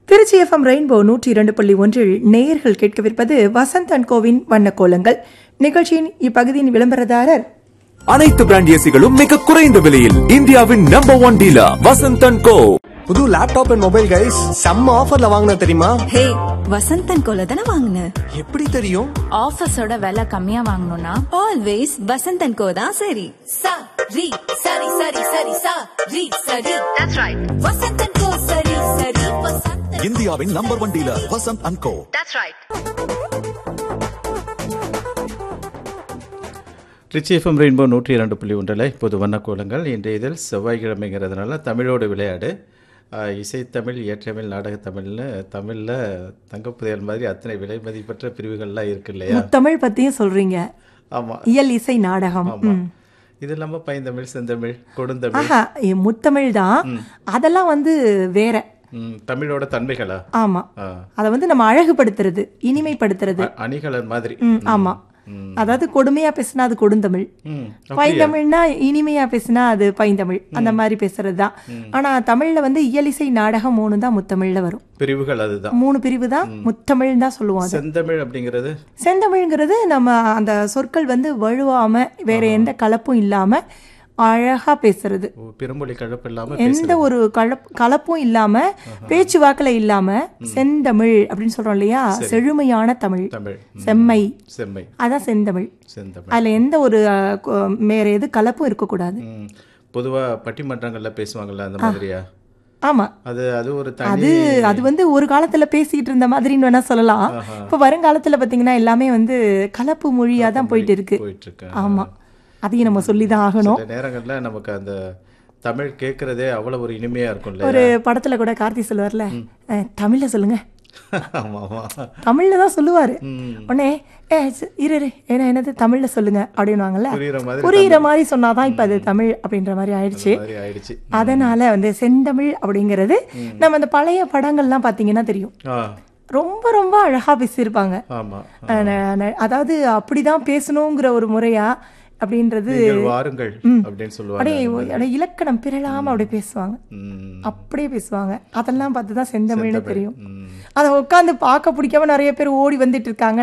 Trichy FM rainbow நூற்றி இரண்டு புள்ளி ஒன்றில் நேயர்கள் கேட்கவிருப்பது வசந்த் அண்ட் கோவின் வண்ணக்கோலங்கள் நிகழ்ச்சியின் இப்பகுதியின் விளம்பரதாரர் அனைத்து பிராண்ட் ஏசிகளும் மிக குறைந்த விலையில் இந்தியாவின் number one dealer Vasanth and co புது லேப்டாப் அண்ட் மொபைல் கைஸ் செம்ம ஆஃபர்ல வாங்கின தெரியுமா ஹே வசந்தன் கோல தானே வாங்கின எப்படி தெரியும் ஆஃபீஸோட விலை கம்மியா வாங்கணும்னா ஆல்வேஸ் வசந்தன் கோ தான் சரி sa ri sari sari sari sa ri sari that's right vasantan ko sari sari vasantan இந்தியாவின் number one dealer Vasanth and co that's right ரிச்சி எஃப்எம் ரெயின்போ நூற்றி இரண்டு புள்ளி ஒன்றில் இப்போது வண்ணக்கோலங்கள் இன்றைய இதில் செவ்வாய்க்கிழமைங்கிறதுனால தமிழோடு விளையாடு ஆஹ், இசைத்தமிழ் இயற்றமிழ் நாடகத்தமிழ்னு தமிழில் தங்கப்புதையல் மாதிரி அத்தனை விலை மதிப்பற்ற பிரிவுகள்லாம் இருக்கு இல்லையா முத்தமிழ் பத்தியும் சொல்றீங்க ஆமாம் இயல் இசை நாடகம் ஆமாம் ம். இது இல்லாமல் பைந்தமிழ் செந்தமிழ் கொடுந்தமிழ் ஆஹா இ- முத்தமிழ் தான் அதெல்லாம் வந்து வேற ம், தமிழோட தன்மைகளா ஆமா ஆ. அதை வந்து நம்ம அழகுபடுத்துறது இனிமைப்படுத்துறது அ- அணிகலன் மாதிரி ம், ஆமா அதாவது கொடுமையா பேசினா அது கொடுந்தமிழ் ம், பைந்தமிழ்னா இனிமையா பேசினா அது பைந்தமிழ் அந்த மாதிரி பேசுறது தான் ஆனா தமிழ்ல வந்து இயலிசை நாடகம் மூணு தான் முத்தமிழ்ல வரும் பிரிவுகள் அதுதான் மூணு பிரிவு தான் முத்தமிழ் தான் சொல்லுவோம் அது செந்தமிழ் அப்படிங்கிறது செந்தமிழ்ங்கிறது நம்ம அந்த சொற்கள் வந்து வழுவாம வேற எந்த கலப்பும் இல்லாம அழகா பேசுறது ஓ, பிறமொழி கலப்பு இல்லாமல் எந்த ஒரு கலப் கலப்பும் இல்லாம பேச்சுவாக்கில் இல்லாம செந்தமிழ் அப்படின்னு சொல்றோம் இல்லையா செழுமையான தமிழ் தமிழ் ம், செம்மை செம்மை அதான் செந்தமிழ் செந்தமிழ் அதுல எந்த ஒரு அஹ், கொ- வேற எது கலப்பும் இருக்கக்கூடாது ம். பொதுவா பட்டிமன்றங்கள்ல பேசுவாங்கல்ல அந்த மாதிரியா ஆமா அது அது ஒரு அது தனி அது வந்து ஒரு காலத்துல பேசிக்கிட்டு இருந்த மாதிரின்னு வேணா சொல்லலாம் இப்ப வருங்காலத்துல பாத்தீங்கன்னா எல்லாமே வந்து கலப்பு மொழியா தான் போயிட்டு இருக்கு போயிட்டு இருக்கு ஆமா அதையும் நம்ம சொல்லிதான் ஆகணும் சில நேரங்கள்ல நமக்கு அந்த தமிழ் கேட்கறதே அவ்வளவு ஒரு இனிமையா இருக்கும்ல ஒரு படத்துல கூட கார்த்தி சொல்லுவார்ல அஹ், தமிழ்ல சொல்லுங்க ஆமா ஆமா தமிழ்ல தான் சொல்லுவாரு உடனே ஏ ச- இரு இரு என்ன என்னது தமிழ்ல சொல்லுங்க அப்படின்னுவாங்கல்ல புரியுற மாதிரி புரியுற மாதிரி சொன்னாதான் இப்ப அது தமிழ் அப்படின்ற மாதிரி ஆயிடுச்சு மாதிரி ஆயிடுச்சு அதனால வந்து செந்தமிழ் அப்படிங்கிறது நம்ம அந்த பழைய படங்கள்லாம் பாத்தீங்கன்னா தெரியும் ஆ ரொம்ப ரொம்ப அழகா பேசியிருப்பாங்க ஆமா அஹ் ந- ந- அதாவது அப்படிதான் பேசணுங்கிற ஒரு முறையா அப்படின்றது நீங்கள் வாருங்கள் அப்படின்னு சொல்லுவாங்க அப்படியே அப்படியே இலக்கணம் பிறழாம அப்படியே பேசுவாங்க ம். அப்படியே பேசுவாங்க அதெல்லாம் பார்த்து தான் செந்தமிழ்னு தெரியும் அதை உட்காந்து பார்க்க பிடிக்காம நிறைய பேர் ஓடி வந்துட்டு இருக்காங்க